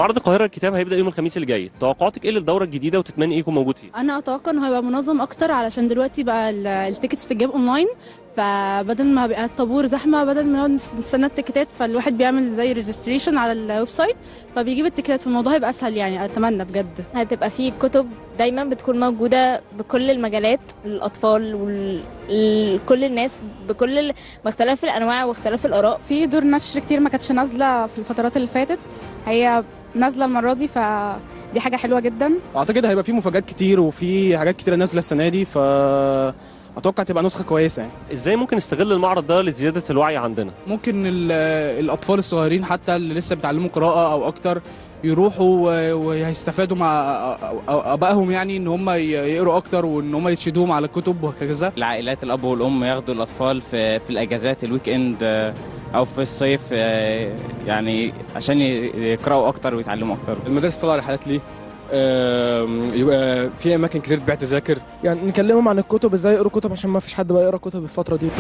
معرض القاهره الكتاب هيبدا يوم الخميس اللي جاي توقعاتك ايه للدوره الجديده وتتمني ايه يكون موجود فيه انا اتوقع انه هيبقى منظم اكتر علشان دلوقتي بقى ال- التيكتس بتتجاب اونلاين فبدل ما بيبقى الطابور زحمه بدل ما نقعد نستنى التيكتات فالواحد بيعمل زي ريجستريشن على الويب سايت فبيجيب التيكتات فالموضوع هيبقى اسهل يعني اتمنى بجد هتبقى في كتب دايما بتكون موجودة بكل المجالات للأطفال وكل الناس بكل ال- باختلاف الأنواع واختلاف الآراء في دور نشر كتير ما كانتش نازله في الفترات اللي فاتت هي نازله المره دي فدي حاجه حلوه جدا اعتقد هيبقى في مفاجات كتير وفي حاجات كتيره نازله السنه دي ف اتوقع تبقى نسخه كويسه يعني ازاي ممكن نستغل المعرض ده لزياده الوعي عندنا ممكن ال- الاطفال الصغيرين حتى اللي لسه بيتعلموا قراءه او اكتر يروحوا و- وهيستفادوا مع أ- أ- ابائهم يعني ان هم ي- يقروا اكتر وان هم يرشدوهم على الكتب وهكذا العائلات الاب والام ياخدوا الاطفال في في الاجازات الويك اند آه، او في الصيف آه، يعني عشان ي- يقراوا اكتر ويتعلموا اكتر المدارس طلع رحلات ليه آم، يبقى في اماكن كتير تبيع تذاكر يعني نكلمهم عن الكتب ازاي يقروا كتب عشان ما فيش حد بقى يقرا كتب الفتره دي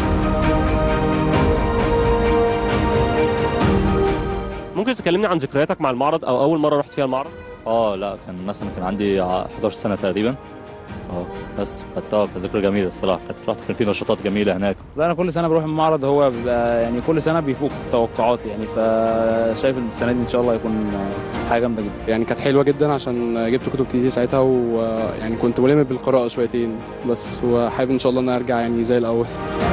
ممكن تكلمني عن ذكرياتك مع المعرض او اول مره رحت فيها المعرض اه لا كان مثلا كان عندي ع- 11 سنه تقريبا اه بس كانت اه كانت ذكرى جميله الصراحه كانت رحت كان في نشاطات جميله هناك لا انا كل سنه بروح المعرض هو بيبقى يعني كل سنه بيفوق توقعاتي يعني فشايف السنه دي ان شاء الله يكون حاجه جامده جدا يعني كانت حلوه جدا عشان جبت كتب كتير ساعتها ويعني كنت ملم بالقراءه شويتين بس وحابب ان شاء الله ان أنا ارجع يعني زي الاول